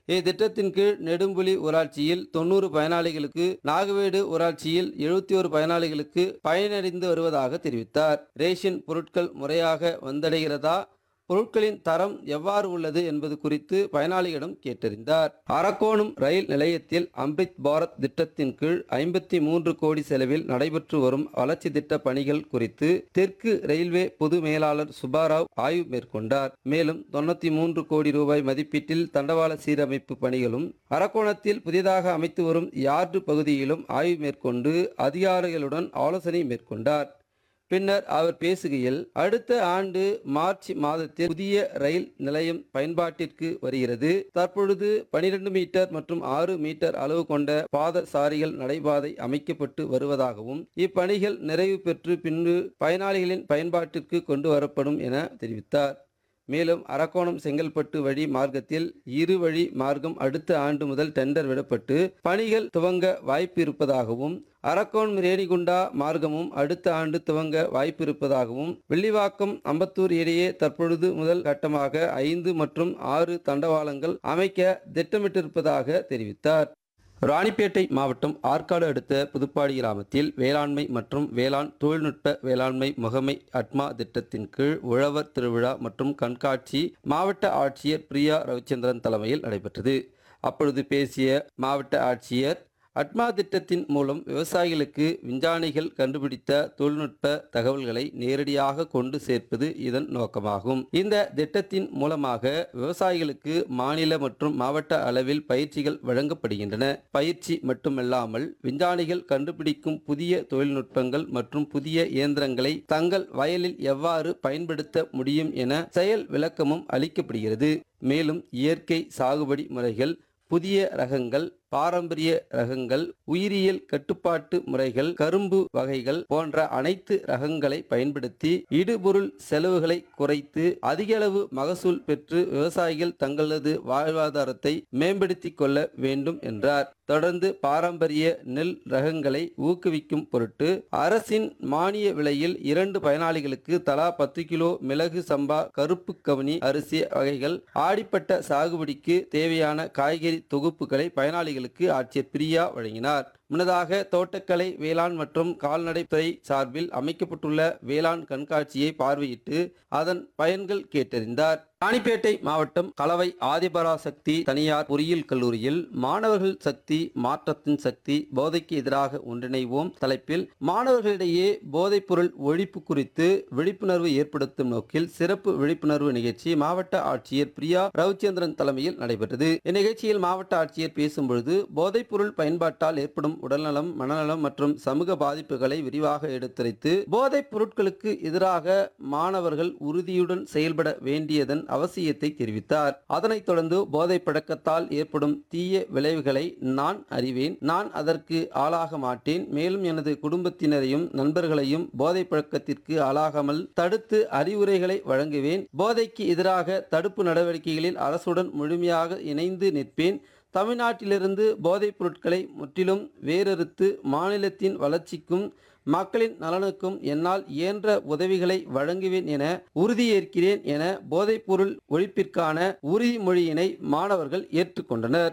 இத்திட்டத்தின் கீழ் நெடும்புலி ஊராட்சியில் தொண்ணூறு பயனாளிகளுக்கு நாகவேடு ஊராட்சியில் எழுபத்தி ஒரு பயனாளிகளுக்கு பயனடைந்து வருவதாக தெரிவித்தார் ரேஷன் பொருட்கள் முறையாக வந்தடைகிறதா பொருட்களின் தரம் எவ்வாறு உள்ளது என்பது குறித்து பயனாளிகளிடம் கேட்டறிந்தார் அரக்கோணம் ரயில் நிலையத்தில் அம்ரித் பாரத் திட்டத்தின் கீழ் ஐம்பத்தி மூன்று கோடி செலவில் நடைபெற்று வரும் வளர்ச்சி திட்ட பணிகள் குறித்து தெற்கு ரயில்வே பொது மேலாளர் சுபாராவ் ஆய்வு மேற்கொண்டார் மேலும் தொண்ணூத்தி மூன்று கோடி ரூபாய் மதிப்பீட்டில் தண்டவாள சீரமைப்பு பணிகளும் அரக்கோணத்தில் புதிதாக அமைத்து வரும் யார்டு பகுதியிலும் ஆய்வு மேற்கொண்டு அதிகாரிகளுடன் ஆலோசனை மேற்கொண்டார் பின்னர் அவர் பேசுகையில் அடுத்த ஆண்டு மார்ச் மாதத்தில் புதிய ரயில் நிலையம் பயன்பாட்டிற்கு வருகிறது தற்பொழுது 12 மீட்டர் மற்றும் ஆறு மீட்டர் அளவு கொண்ட பாதசாரிகள் நடைபாதை அமைக்கப்பட்டு வருவதாகவும் இப்பணிகள் நிறைவு பெற்று பின்பு பயனாளிகளின் பயன்பாட்டிற்கு கொண்டு வரப்படும் என தெரிவித்தார் மேலும் அரக்கோணம் செங்கல்பட்டு வழி மார்க்கத்தில் இரு வழி மார்க்கம் அடுத்த ஆண்டு முதல் டெண்டர் விடப்பட்டு பணிகள் துவங்க வாய்ப்பு இருப்பதாகவும் அரக்கோணம் ரேணிகுண்டா மார்க்கமும் அடுத்த ஆண்டு துவங்க வாய்ப்பு இருப்பதாகவும் வெள்ளிவாக்கம் அம்பத்தூர் இடையே தற்பொழுது முதல் கட்டமாக ஐந்து மற்றும் ஆறு தண்டவாளங்கள் அமைக்க திட்டமிட்டிருப்பதாக தெரிவித்தார் ராணிப்பேட்டை மாவட்டம் ஆற்காடு அடுத்த புதுப்பாடி கிராமத்தில் வேளாண்மை மற்றும் வேளாண் தொழில்நுட்ப வேளாண்மை முகமை அட்மா திட்டத்தின் கீழ் உழவர் திருவிழா மற்றும் கண்காட்சி மாவட்ட ஆட்சியர் பிரியா ரவிச்சந்திரன் தலைமையில் நடைபெற்றது அப்பொழுது பேசிய மாவட்ட ஆட்சியர் அட்மா திட்டத்தின் மூலம் விவசாயிகளுக்கு விஞ்ஞானிகள் கண்டுபிடித்த தொழில்நுட்ப தகவல்களை நேரடியாக கொண்டு சேர்ப்பது இதன் நோக்கமாகும் இந்த திட்டத்தின் மூலமாக விவசாயிகளுக்கு மாநில மற்றும் மாவட்ட அளவில் பயிற்சிகள் வழங்கப்படுகின்றன பயிற்சி மட்டுமல்லாமல் விஞ்ஞானிகள் கண்டுபிடிக்கும் புதிய தொழில்நுட்பங்கள் மற்றும் புதிய இயந்திரங்களை தங்கள் வயலில் எவ்வாறு பயன்படுத்த முடியும் என செயல் விளக்கமும் அளிக்கப்படுகிறது மேலும் இயற்கை சாகுபடி முறைகள் புதிய ரகங்கள் பாரம்பரிய ரகங்கள் உயிரியல் கட்டுப்பாட்டு முறைகள் கரும்பு வகைகள் போன்ற அனைத்து ரகங்களை பயன்படுத்தி இடுபொருள் செலவுகளை குறைத்து அதிகளவு மகசூல் பெற்று விவசாயிகள் தங்களது வாழ்வாதாரத்தை மேம்படுத்திக் கொள்ள வேண்டும் என்றார் தொடர்ந்து பாரம்பரிய நெல் ரகங்களை ஊக்குவிக்கும் பொருட்டு அரசின் மானிய விலையில் இரண்டு பயனாளிகளுக்கு தலா பத்து கிலோ மிளகு சம்பா கருப்பு கவனி அரிசி வகைகள் ஆடிப்பட்ட சாகுபடிக்கு தேவையான காய்கறி தொகுப்புகளை பயனாளிகளுக்கு ஆட்சியர் பிரியா வழங்கினார் முன்னதாக தோட்டக்கலை வேளாண் மற்றும் கால்நடைத்துறை சார்பில் அமைக்கப்பட்டுள்ள வேளாண் கண்காட்சியை பார்வையிட்டு அதன் பயன்கள் கேட்டறிந்தார் ராணிப்பேட்டை மாவட்டம் கலவை ஆதிபராசக்தி தனியார் பொறியியல் கல்லூரியில் மாணவர்கள் சக்தி மாற்றத்தின் சக்தி போதைக்கு எதிராக ஒன்றிணைவோம் தலைப்பில் மாணவர்களிடையே போதைப்பொருள் ஒழிப்பு குறித்து விழிப்புணர்வு ஏற்படுத்தும் நோக்கில் சிறப்பு விழிப்புணர்வு நிகழ்ச்சி மாவட்ட ஆட்சியர் பிரியா ரவிச்சந்திரன் தலைமையில் நடைபெற்றது இந்நிகழ்ச்சியில் மாவட்ட ஆட்சியர் பேசும்பொழுது போதைப்பொருள் பயன்பாட்டால் ஏற்படும் உடல்நலம் மனநலம் மற்றும் சமூக பாதிப்புகளை விரிவாக எடுத்துரைத்து போதைப் பொருட்களுக்கு எதிராக மாணவர்கள் உறுதியுடன் செயல்பட வேண்டியதன் அவசியத்தை தெரிவித்தார் அதனைத் தொடர்ந்து போதை பழக்கத்தால் ஏற்படும் தீய விளைவுகளை நான் அறிவேன் நான் அதற்கு ஆளாக மாட்டேன் மேலும் எனது குடும்பத்தினரையும் நண்பர்களையும் போதை பழக்கத்திற்கு ஆளாகாமல் தடுத்து அறிவுரைகளை வழங்குவேன் போதைக்கு எதிராக தடுப்பு நடவடிக்கைகளில் அரசுடன் முழுமையாக இணைந்து நிற்பேன் தமிழ்நாட்டிலிருந்து போதைப் பொருட்களை முற்றிலும் வேறறுத்து மாநிலத்தின் வளர்ச்சிக்கும் மக்களின் நலனுக்கும் என்னால் இயன்ற உதவிகளை வழங்குவேன் என உறுதியேற்கிறேன் என போதைப்பொருள் ஒழிப்பிற்கான உறுதிமொழியினை மாணவர்கள் ஏற்றுக்கொண்டனர்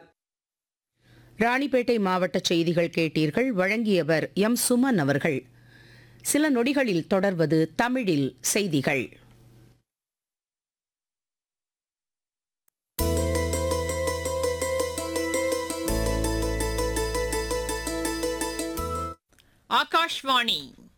ராணிப்பேட்டை மாவட்ட செய்திகள் கேட்டீர்கள் வழங்கியவர் எம் சுமன் அவர்கள் சில நொடிகளில் தொடர்வது தமிழில் செய்திகள் ஆகாஷ்வாணி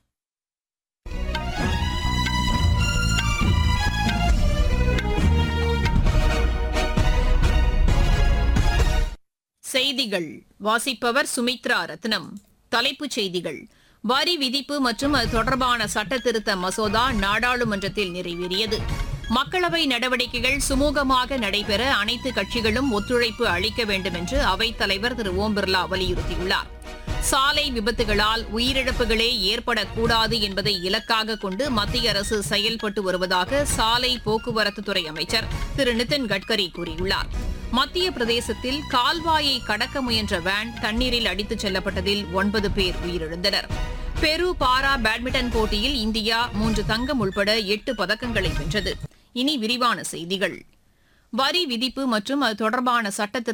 செய்திகள் வாசிப்பவர் சுமித்ரா ரத்னம் தலைப்புச் செய்திகள் வரி விதிப்பு மற்றும் அது தொடர்பான சட்ட திருத்த மசோதா நாடாளுமன்றத்தில் நிறைவேறியது மக்களவை நடவடிக்கைகள் சுமூகமாக நடைபெற அனைத்து கட்சிகளும் ஒத்துழைப்பு அளிக்க வேண்டும் என்று அவைத் தலைவர் திரு ஓம் பிர்லா வலியுறுத்தியுள்ளார் சாலை விபத்துகளால் உயிரிழப்புகளே ஏற்படக்கூடாது என்பதை இலக்காக கொண்டு மத்திய அரசு செயல்பட்டு வருவதாக சாலை போக்குவரத்துத்துறை அமைச்சர் திரு நிதின் கட்கரி கூறியுள்ளார் மத்திய பிரதேசத்தில் கால்வாயை கடக்க முயன்ற வேன் தண்ணீரில் அடித்துச் செல்லப்பட்டதில் ஒன்பது பேர் உயிரிழந்தனர் பெரு பாரா பேட்மிண்டன் போட்டியில் இந்தியா மூன்று தங்கம் உள்பட எட்டு பதக்கங்களை வென்றது இனி விரிவான செய்திகள் வரி விதிப்பு மற்றும் அது தொடர்பான சட்ட